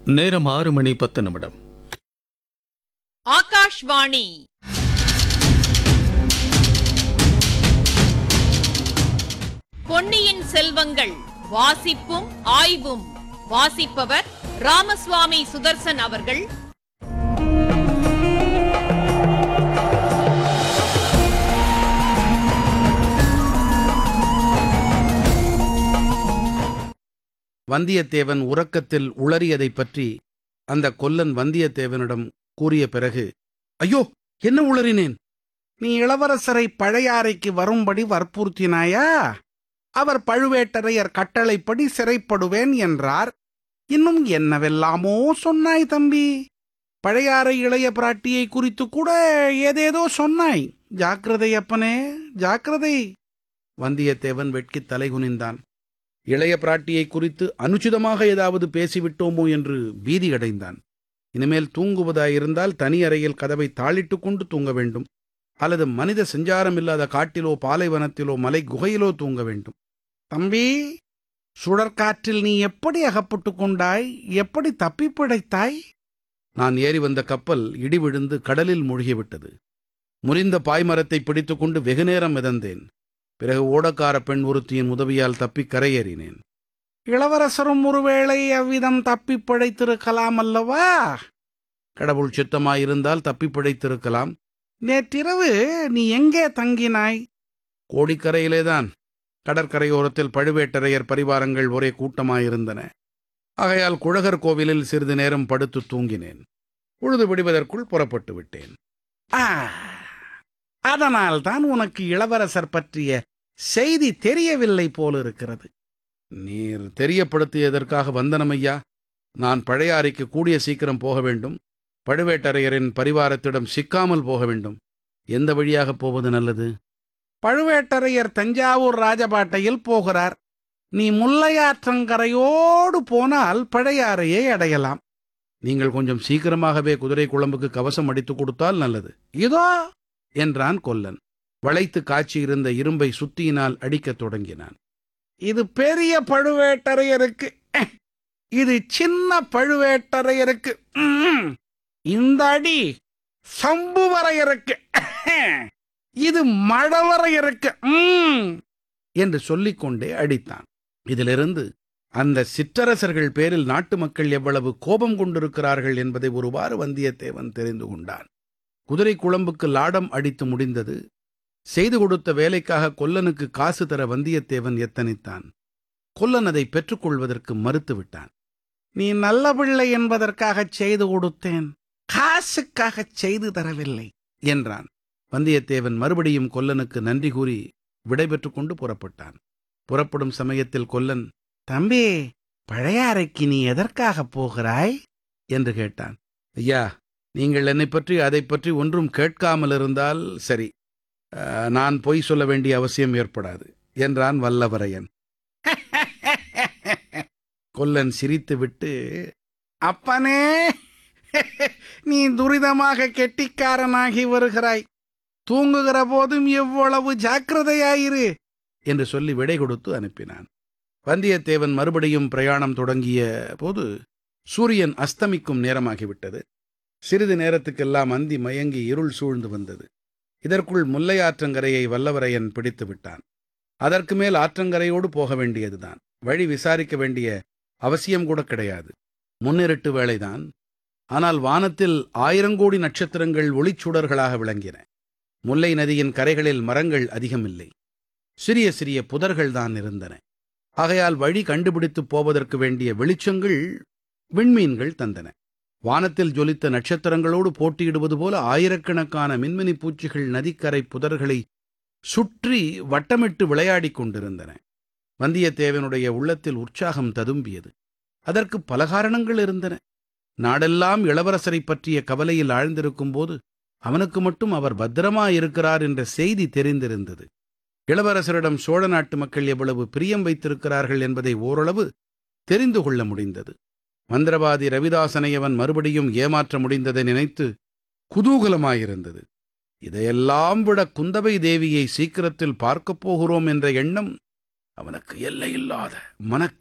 நேரம் ஆறு மணி பத்து நிமிடம் ஆகாஷ்வாணி பொன்னியின் செல்வங்கள் வாசிப்பும் ஆய்வும் வாசிப்பவர் ராமசுவாமி சுதர்சன் அவர்கள் வந்தியத்தேவன் உறக்கத்தில் உளறியதைப் பற்றி அந்த கொல்லன் வந்தியத்தேவனிடம் கூறிய பிறகு ஐயோ என்ன உளறினேன் நீ இளவரசரை பழையாறைக்கு வரும்படி வற்புறுத்தினாயா அவர் பழுவேட்டரையர் கட்டளைப்படி சிறைப்படுவேன் என்றார் இன்னும் என்னவெல்லாமோ சொன்னாய் தம்பி பழையாறை இளைய பிராட்டியை குறித்து கூட ஏதேதோ சொன்னாய் ஜாக்கிரதை அப்பனே ஜாக்கிரதை வந்தியத்தேவன் வெட்கித் தலைகுனிந்தான் இளைய பிராட்டியை குறித்து அனுச்சிதமாக ஏதாவது பேசிவிட்டோமோ என்று பீதியடைந்தான் இனிமேல் தூங்குவதாயிருந்தால் தனி அறையில் கதவை தாளிட்டுக் கொண்டு தூங்க வேண்டும் அல்லது மனித சஞ்சாரம் இல்லாத காட்டிலோ பாலைவனத்திலோ மலை குகையிலோ தூங்க வேண்டும் தம்பி சுழற்காற்றில் நீ எப்படி அகப்பட்டுக் கொண்டாய் எப்படி தப்பிப் பிழைத்தாய் நான் ஏறி வந்த கப்பல் இடி விழுந்து கடலில் மூழ்கிவிட்டது முறிந்த பாய்மரத்தை பிடித்துக்கொண்டு வெகுநேரம் மிதந்தேன் பிறகு ஓடக்கார பெண் ஒருத்தியின் உதவியால் தப்பிக் கரையேறினேன் இளவரசரும் ஒருவேளை அவ்விதம் தப்பிப் பிழைத்திருக்கலாம் அல்லவா கடவுள் சித்தமாயிருந்தால் தப்பிப் பிழைத்திருக்கலாம் நேற்றிரவு நீ எங்கே தங்கினாய் கோடிக்கரையிலேதான் கடற்கரையோரத்தில் பழுவேட்டரையர் பரிவாரங்கள் ஒரே கூட்டமாயிருந்தன ஆகையால் குழகர் கோவிலில் சிறிது நேரம் படுத்து தூங்கினேன் பொழுது விடுவதற்குள் புறப்பட்டு விட்டேன் ஆ அதனால்தான் உனக்கு இளவரசர் பற்றிய செய்தி தெரியவில்லை போலிருக்கிறது நீர் தெரியப்படுத்தியதற்காக வந்தனமையா நான் பழையாறைக்கு கூடிய சீக்கிரம் போக வேண்டும் பழுவேட்டரையரின் பரிவாரத்திடம் சிக்காமல் போக வேண்டும் எந்த வழியாக போவது நல்லது பழுவேட்டரையர் தஞ்சாவூர் ராஜபாட்டையில் போகிறார் நீ முல்லையாற்றங்கரையோடு போனால் பழையாறையை அடையலாம் நீங்கள் கொஞ்சம் சீக்கிரமாகவே குதிரை குழம்புக்கு கவசம் அடித்துக் கொடுத்தால் நல்லது இதோ என்றான் கொல்லன் வளைத்து காய்ச்சியிருந்த இரும்பை சுத்தியினால் அடிக்கத் தொடங்கினான் இது பெரிய பழுவேட்டரையருக்கு அஹ், இது சின்ன பழுவேட்டரையருக்கு ம்ம். இந்த அடி சம்புவரையருக்கு அஹ், இது மழவரையருக்கு ம்ம். என்று சொல்லிக்கொண்டே அடித்தான் இதிலிருந்து அந்த சிற்றரசர்கள் பேரில் நாட்டு மக்கள் எவ்வளவு கோபம் கொண்டிருக்கிறார்கள் என்பதை ஒருவாறு வந்தியத்தேவன் தெரிந்து கொண்டான் குதிரை குழம்புக்கு லாடம் அடித்து முடிந்தது செய்து கொடுத்த வேலைக்காக கொல்லனுக்கு காசு தர வந்தியத்தேவன் எத்தனித்தான் கொல்லன் அதை பெற்றுக்கொள்வதற்கு மறுத்துவிட்டான் நீ நல்ல பிள்ளை என்பதற்காகச் செய்து கொடுத்தேன் காசுக்காகச் செய்து தரவில்லை என்றான் வந்தியத்தேவன் மறுபடியும் கொல்லனுக்கு நன்றி கூறி விடைபெற்றுக் கொண்டு புறப்பட்டான் புறப்படும் சமயத்தில் கொல்லன் தம்பி பழையாறைக்கு நீ எதற்காகப் போகிறாய் என்று கேட்டான் ஐயா நீங்கள் என்னைப் பற்றி அதைப் பற்றி ஒன்றும் கேட்காமல் இருந்தால் சரி அஹ், நான் பொய் சொல்ல வேண்டிய அவசியம் ஏற்படாது என்றான் வல்லவரையன் கொல்லன் சிரித்துவிட்டு அப்பனே நீ துரிதமாக கெட்டிக்காரனாகி வருகிறாய் தூங்குகிற போதும் எவ்வளவு ஜாக்கிரதையாயிரு என்று சொல்லி விடை கொடுத்து அனுப்பினான் வந்தியத்தேவன் மறுபடியும் பிரயாணம் தொடங்கிய போது சூரியன் அஸ்தமிக்கும் நேரமாகிவிட்டது சிறிது நேரத்துக்கெல்லாம் அந்தி மயங்கி இருள் சூழ்ந்து வந்தது இதற்குள் முல்லை ஆற்றங்கரையை வல்லவரையன் பிடித்து விட்டான் அதற்கு மேல் ஆற்றங்கரையோடு போக வேண்டியதுதான் வழி விசாரிக்க வேண்டிய அவசியம் கூட கிடையாது முன்னிருட்டு வேளைதான் ஆனால் வானத்தில் ஆயிரங்கோடி நட்சத்திரங்கள் ஒளிச்சுடர்களாக விளங்கின முல்லை நதியின் கரைகளில் மரங்கள் அதிகமில்லை சிறிய சிறிய புதர்கள் தான் இருந்தன ஆகையால் வழி கண்டுபிடித்துப் போவதற்கு வேண்டிய வெளிச்சங்கள் விண்மீன்கள் தந்தன வானத்தில் ஜொலித்த நட்சத்திரங்களோடு போட்டியிடுவது போல ஆயிரக்கணக்கான மின்மினி பூச்சிகள் நதிக்கரை புதர்களை சுற்றி வட்டமிட்டு விளையாடிக் கொண்டிருந்தன வந்தியத்தேவனுடைய உள்ளத்தில் உற்சாகம் ததும்பியது அதற்கு பல காரணங்கள் இருந்தன நாடெல்லாம் இளவரசரைப் பற்றிய கவலையில் ஆழ்ந்திருக்கும் போது அவனுக்கு மட்டும் அவர் பத்திரமாயிருக்கிறார் என்ற செய்தி தெரிந்திருந்தது இளவரசரிடம் சோழ நாட்டு மக்கள் எவ்வளவு பிரியம் வைத்திருக்கிறார்கள் என்பதை ஓரளவு தெரிந்து கொள்ள முடிந்தது மந்திரவாதி ரவிதாசனை அவன் மறுபடியும் ஏமாற்ற முடிந்ததை நினைத்து குதூகலமாயிருந்தது இதையெல்லாம் விட குந்தவை தேவியை சீக்கிரத்தில் பார்க்கப் போகிறோம் என்ற எண்ணம் அவனுக்கு எல்லையில்லாத மனக்